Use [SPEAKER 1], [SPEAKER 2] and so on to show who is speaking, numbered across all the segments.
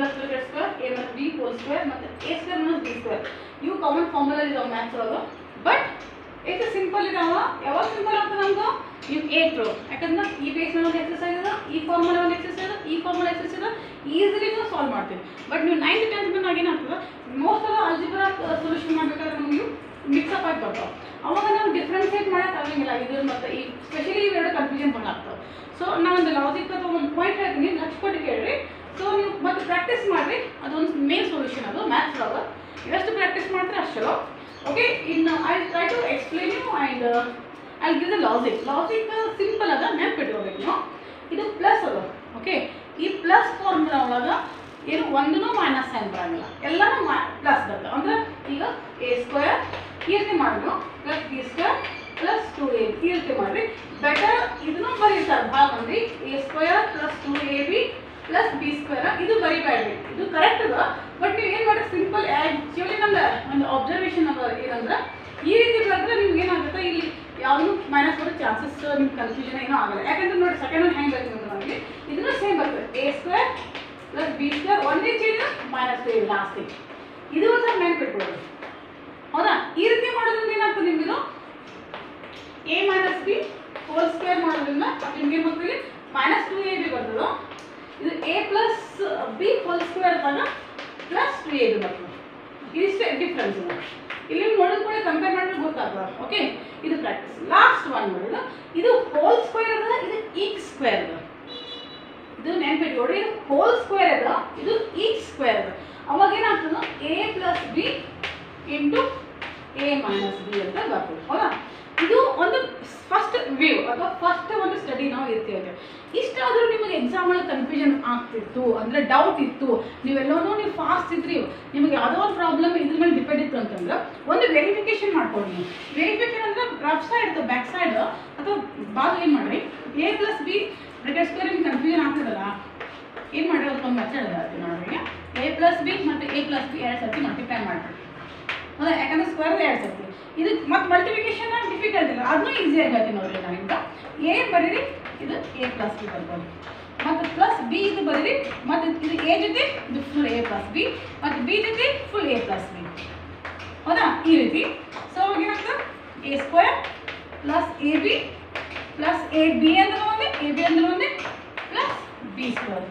[SPEAKER 1] minus bracket square A minus B whole square ಮತ್ತು A square minus B square ಇವು common formula ಇದಾವೆ maths ಒಳಗೆ but ಇದು simple ಇದಾವ ಯಾವಾಗ ಸಿಂಪಲ್ ಆಗ್ತದೆ ನಮ್ದು ಇವು ಏ ಥ್ರೋ ಯಾಕಂದ್ರೆ ಈ ಬೇಸ್ ಒಂದು ಎಕ್ಸರ್ಸೈಸ್ ಇದೆ ಈ ಫಾರ್ಮುಲಾ ಒಂದು ಎಕ್ಸರ್ಸೈಸ್ ಈ ಫಾರ್ಮುಲಾ ಎಕ್ಸರ್ಸೈಸ್ ಇದೆ ಈಸಿಲಿ ನೀವು ಸಾಲ್ವ್ ಮಾಡ್ತೀವಿ ಬಟ್ ನೀವು ನೈನ್ತ್ ಟೆಂತ್ ಬಂದಾಗ ಏನಾಗ್ತದೆ ಮೋಸ್ಟ್ ಆಫ್ ಅಲ್ಜಿಬ್ರಾ ಸೊಲ್ಯೂಷನ್ ಮಾಡ್ಬೇಕಾದ್ರೆ ನಮಗೆ ಮಿಕ್ಸಪ್ ಆಗಿ ಬರ್ತಾವೆ ಅವಾಗ ನಾವು ಡಿಫ್ರೆನ್ಸಿಯೇಟ್ ಮಾಡಕ್ಕೆ ಆಗಂಗಿಲ್ಲ ಇದು ಮತ್ತು ಈ ಸ್ಪೆಷಲಿ ಇವೆರಡು ಕನ್ಫ್ಯೂಷನ್ ಬರಲಾಗ್ತವೆ ಸೊ ನಾನೊಂದು ಲಾಜಿಕ್ ಅಥವಾ ಒಂದು ಪಾಯಿಂಟ್ ಹೇಳ್ತೀನಿ ಲಕ್ಷ ಕೊಟ್ಟು ಕೇಳ್ರಿ ಸೊ ನೀವು ಮತ್ತೆ ಪ್ರಾಕ್ಟೀಸ್ ಮಾಡಿರಿ ಅದೊಂದು ಮೇನ್ ಸೊಲ್ಯೂಷನ್ ಅದು ಮ್ಯಾಥ್ಸ್ ಒಳಗೆ ಎಷ್ಟು ಪ್ರಾಕ್ಟೀಸ್ ಮಾಡ್ತಾರೆ ಅಷ್ಟು ಚಲೋ ಓಕೆ ಇನ್ನು I try to explain you and I give the logic logic simple ಅದ ನೆನ್ಪಿಟ್ಕೋಬೇಕು ನೀವು ಇದು ಪ್ಲಸ್ ಅದು ಓಕೆ ಈ ಪ್ಲಸ್ ಫಾರ್ಮುಲಾ ಒಳಗೆ ಏನು ಒಂದೂ ಮೈನಸ್ ಸೈನ್ ಬರಂಗಿಲ್ಲ ಎಲ್ಲನೂ ಪ್ಲಸ್ ಬರ್ತವೆ ಅಂದ್ರೆ ಈಗ ಎ ಸ್ಕ್ವೇರ್ ಈ ರೀತಿ ಮಾಡಿದ್ರು plus B square plus two A ಈ ರೀತಿ ಮಾಡಿರಿ ಬೆಟರ್ ಇದನ್ನು ಬರೀತಾರೆ ಭಾಳ ಮಂದಿ A square plus two A B plus B square ಇದು ಬರಿಬೇಡ್ರಿ ಇದು ಕರೆಕ್ಟ್ ಅದ ಬಟ್ ನೀವು ಏನು ಮಾಡಿ ಸಿಂಪಲ್ ಆ್ಯಕ್ಚುಲಿ ನಮ್ದು ಒಂದು ಅಬ್ಸರ್ವೇಷನ್ ಅದ ಏನಂದ್ರೆ ಈ ರೀತಿ ಬರೆದ್ರೆ ನಿಮ್ಗೆ ಏನಾಗುತ್ತೆ ಇಲ್ಲಿ ಯಾವುದು ಮೈನಸ್ ಬರೋ ಚಾನ್ಸಸ್ ನಿಮ್ಗೆ ಕನ್ಫ್ಯೂಷನ್ ಏನೂ ಆಗಲ್ಲ ಯಾಕಂದ್ರೆ ನೋಡಿ ಸೆಕೆಂಡ್ ಒಂದು ಹೆಂಗೆ ಬರ್ತದೆ ನಮಗೆ ಇದನ್ನು ಸೇಮ್ ಬರ್ತದೆ A square plus B square ಒಂದೇ ಚೇಂಜ್ ಮೈನಸ್ ಟು ಲಾಸ್ಟಿಗೆ ಇದು ಒಂದು ಸ್ವಲ್ಪ ನೆನ್ಪಿಟ್ಕೊಳ್ಳಿ ಹೌದಾ ಈ ರೀತಿ ಮಾಡೋದ್ರಿಂದ ಏನಾಗ್ತದೆ ನಿಮಗಿದು A minus B whole square ಮಾಡೋದ್ರಿಂದ ನಿಮ್ಗೆ ಏನು ಬರ್ತದೆ ಮೈನಸ್ ಟು ಎ ಬಿ ಬರ್ತದೆ ಇದು A plus B whole square ಆದಾಗ ಪ್ಲಸ್ ಟು ಎ ಬಿ ಬರ್ತದೆ ಇದಿಷ್ಟೇ ಡಿಫ್ರೆನ್ಸ್ ಇದೆ ಇಲ್ಲಿ ನೋಡಿದ ಕೂಡ ಕಂಪೇರ್ ಮಾಡಿದ್ರೆ ಗೊತ್ತಾಗ್ತದೆ ಓಕೆ ಇದು ಪ್ರಾಕ್ಟೀಸ್ ಲಾಸ್ಟ್ ಒನ್ ನೋಡಿದ ಇದು ಹೋಲ್ ಸ್ಕ್ವೇರ್ ಅದ ಇದು ಈಕ್ ಸ್ಕ್ವೇರ್ ಅದ ಇದು ನೆನ್ಪಿಟ್ಕೊಡ್ರಿ ಇದು ಹೋಲ್ ಸ್ಕ್ವೇರ್ ಅದ ಇದು ಈಚ್ ಸ್ಕ್ವೇರ್ ಅದ ಅವಾಗ ಏನಾಗ್ತದೆ A plus B into A minus B ಅಂತ ಬರ್ತದೆ ಹೌದಾ ಇದು ಒಂದು ಫಸ್ಟ್ ವ್ಯೂ ಅಥವಾ ಫಸ್ಟ್ ಒಂದು ಸ್ಟಡಿ ನಾವು ಇರ್ತೀವಿ ಇಷ್ಟಾದರೂ ನಿಮಗೆ ಎಕ್ಸಾಮ್ ಒಳಗೆ ಕನ್ಫ್ಯೂಷನ್ ಆಗ್ತಿತ್ತು ಅಂದರೆ ಡೌಟ್ ಇತ್ತು ನೀವೆಲ್ಲನೂ ನೀವು ಫಾಸ್ಟ್ ಇದ್ರಿ ನಿಮಗೆ ಯಾವುದೋ ಒಂದು ಪ್ರಾಬ್ಲಮ್ ಇದ್ರ ಮೇಲೆ ಡಿಪೆಂಡ್ ಇತ್ತು ಅಂತಂದ್ರೆ ಒಂದು ವೆರಿಫಿಕೇಶನ್ ಮಾಡ್ಕೊಳ್ಳಿ ನೀವು ವೆರಿಫಿಕೇಶನ್ ಅಂದರೆ ರಫ್ ಸೈಡ್ ಇರ್ತದೆ ಬ್ಯಾಕ್ ಸೈಡ್ ಅಥವಾ ಬಾಜು ಏನು ಮಾಡಿರಿ A plus B bracket square ನಿಮ್ಗೆ ಕನ್ಫ್ಯೂಷನ್ ಆಗ್ತಿರಲ್ಲ ಏನು ಮಾಡಿ ಅದಕ್ಕೊಂದು ಮೆಥಡ್ ಹೇಳ್ತೀನಿ ನೋಡಿ ಎ ಪ್ಲಸ್ ಬಿ ಮತ್ತು ಎ ಪ್ಲಸ್ ಬಿ ಎರಡು ಸರ್ತಿ ಮಲ್ಟಿಪ್ಲೈ ಮಾಡ್ರಿ ಹೌದಾ ಯಾಕಂದ್ರೆ ಸ್ಕ್ವೇರ್ ಎರಡು ಸರ್ತಿ ಇದು ಮತ್ತು ಮಲ್ಟಿಫಿಕೇಶನ್ ಡಿಫಿಕಲ್ಟ್ ಇಲ್ಲ ಅದನ್ನೂ ಈಸಿಯಾಗಿ ಹೇಳ್ತೀನಿ ನೋಡ್ರಿ ನಾನೀಗ ಎ ಬರೀರಿ ಇದು ಎ ಪ್ಲಸ್ ಬಿ ಬರ್ಬೋದು ಮತ್ತು ಪ್ಲಸ್ ಬಿ ಇದು ಬರೀರಿ ಮತ್ತು ಇದು ಎ ಜೊತೆ ಇದು ಫುಲ್ ಎ ಪ್ಲಸ್ ಬಿ ಮತ್ತು ಬಿ ಜೊತೆ ಫುಲ್ ಎ ಪ್ಲಸ್ ಬಿ ಹೌದಾ ಈ ರೀತಿ ಸೊ ಅವಾಗ ಏನಾಗ್ತದೆ A square plus A B plus A B ಅಂದ್ರೆ ಒಂದೇ ಎ ಬಿ ಅಂದ್ರೆ ಒಂದೇ ಪ್ಲಸ್ ಬಿ ಸ್ಕ್ವೇರ್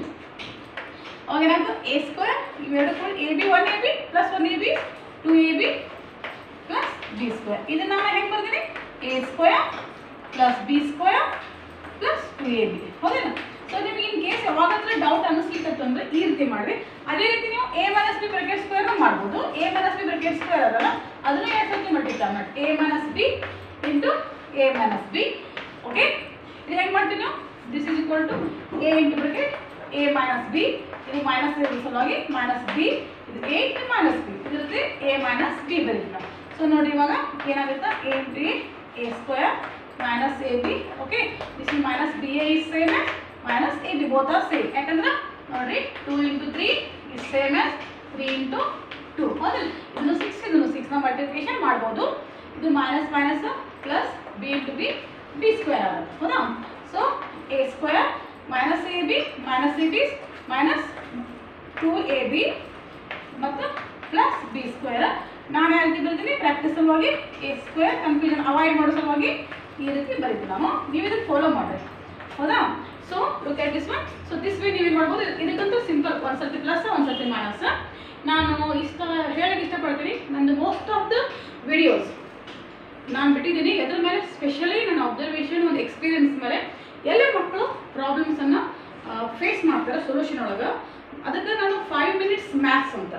[SPEAKER 1] ಅವಾಗ ಏನಾಗ್ತದೆ ಎ ಸ್ಕ್ವೇರ್ ಇವೆರಡು full A B one A B plus one A B two A B plus B square ಇದನ್ನ ನಾನು ಹೆಂಗೆ ಬರ್ತೀನಿ A square plus B square plus two A B ಹೌದೇನ ಸೊ ನಿಮಗೆ in case ಯಾವಾಗಾದ್ರೂ ಡೌಟ್ ಅನ್ನಿಸ್ಲಿಕ್ಕೆ ಅಂದ್ರೆ ಈ ರೀತಿ ಮಾಡಿ ಅದೇ ರೀತಿ ನೀವು A minus B bracket square ಮಾಡ್ಬೋದು A minus B bracket square ಅದಲ್ಲ ಅದನ್ನು ಎರಡು ಸರ್ತಿ ಮಲ್ಟಿಪ್ಲೈ ಮಾಡಿ A minus B into A minus B okay ಇದು ಹೆಂಗೆ ಮಾಡ್ತೀವಿ ನಾವು this is equal to A into bracket A minus B ಇದು ಮೈನಸ್ ಸಲುವಾಗಿ ಮೈನಸ್ ಬಿ ಇದು ಎ ಇಂಟು ಮೈನಸ್ ಬಿ ಇದಿರುತ್ತೆ ಎ ಮೈನಸ್ ಬಿ ಬರೀತಾ ಸೊ ನೋಡಿ ಇವಾಗ ಏನಾಗುತ್ತೆ A B A square minus A B okay this is minus B A is same as minus A B both are same ಯಾಕಂದ್ರೆ ನೋಡ್ರಿ two into three is same as three into two ಹೌದಿಲ್ಲ ಇದನ್ನು six ಇದನ್ನು six ನಾವು multiplication ಮಾಡ್ಬೋದು ಇದು minus minus plus B into B B square ಆಗುತ್ತೆ ಹೌದಾ so A square minus A B minus A B minus two A B ಮತ್ತು plus B square ನಾನು ಯಾವ ರೀತಿ ಬರ್ತೀನಿ ಪ್ರಾಕ್ಟೀಸ್ ಸಲುವಾಗಿ ಎ ಸ್ಕ್ವೇರ್ ಕನ್ಫ್ಯೂಷನ್ ಅವಾಯ್ಡ್ ಮಾಡೋ ಸಲುವಾಗಿ ಈ ರೀತಿ ಬರೀತೀನಿ ನಾನು ನೀವು ಇದನ್ನು ಫಾಲೋ ಮಾಡಿ ಹೌದಾ so look at this one so this way ನೀವು ಏನು ಮಾಡ್ಬೋದು ಇದಕ್ಕಂತೂ ಸಿಂಪಲ್ ಒಂದು ಸರ್ತಿ ಪ್ಲಸ್ ಒಂದು ಸರ್ತಿ ಮೈನಸ್ ನಾನು ಇಷ್ಟ ಹೇಳಕ್ಕೆ ಇಷ್ಟಪಡ್ತೀನಿ ನಂದು ಮೋಸ್ಟ್ ಆಫ್ ದ ವಿಡಿಯೋಸ್ ನಾನು ಬಿಟ್ಟಿದ್ದೀನಿ ಅದ್ರ ಮೇಲೆ ಸ್ಪೆಷಲಿ ನನ್ನ ಅಬ್ಸರ್ವೇಷನ್ ಒಂದು ಎಕ್ಸ್ಪೀರಿಯನ್ಸ್ ಮೇಲೆ ಎಲ್ಲ ಮಕ್ಕಳು ಪ್ರಾಬ್ಲಮ್ಸನ್ನು ಫೇಸ್ ಮಾಡ್ತಾರೆ ಸೊಲ್ಯೂಷನ್ ಒಳಗೆ ಅದಕ್ಕೆ ನಾನು ಫೈವ್ ಮಿನಿಟ್ಸ್ ಮ್ಯಾಥ್ಸ್ ಅಂತ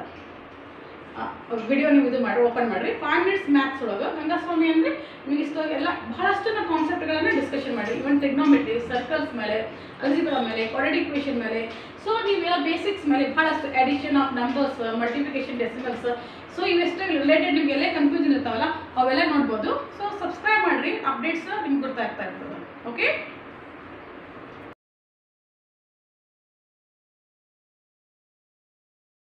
[SPEAKER 1] ವಿಡಿಯೋ ನೀವು ಇದು ಮಾಡಿ ಓಪನ್ ಮಾಡಿರಿ ಫೈವ್ ಮಿನಿಟ್ಸ್ ಮ್ಯಾಥ್ಸ್ ಒಳಗೆ ಗಂಗಾಸ್ವಾಮಿ ಅಂದರೆ ನಿಮಗೆ ಇಷ್ಟ ಎಲ್ಲ ಬಹಳಷ್ಟು ನಾವು ಕಾನ್ಸೆಪ್ಟ್ಗಳನ್ನು ಡಿಸ್ಕಷನ್ ಮಾಡಿ ಇವನ್ ಟೆಕ್ನಾಮೆಟ್ರಿ ಸರ್ಕಲ್ಸ್ ಮೇಲೆ ಅಲ್ಜಿಬ್ರಾ ಮೇಲೆ ಕ್ವಾಡ್ರೆಟಿಕ್ ಇಕ್ವೇಷನ್ ಮೇಲೆ ಸೊ ನೀವೆಲ್ಲ ಬೇಸಿಕ್ಸ್ ಮೇಲೆ ಬಹಳಷ್ಟು addition of numbers multiplication decimals so ಇವೆಷ್ಟು ರಿಲೇಟೆಡ್ ನಿಮ್ಗೆ ಎಲ್ಲ ಕನ್ಫ್ಯೂಷನ್ ಇರ್ತಾವಲ್ಲ ಅವೆಲ್ಲ ನೋಡ್ಬೋದು ಸೊ ಸಬ್ಸ್ಕ್ರೈಬ್ ಮಾಡಿರಿ ಅಪ್ಡೇಟ್ಸ್ ನಿಮ್ಗೆ ಗೊತ್ತಾಗ್ತಾ ಇರ್ತದೆ ಓಕೆ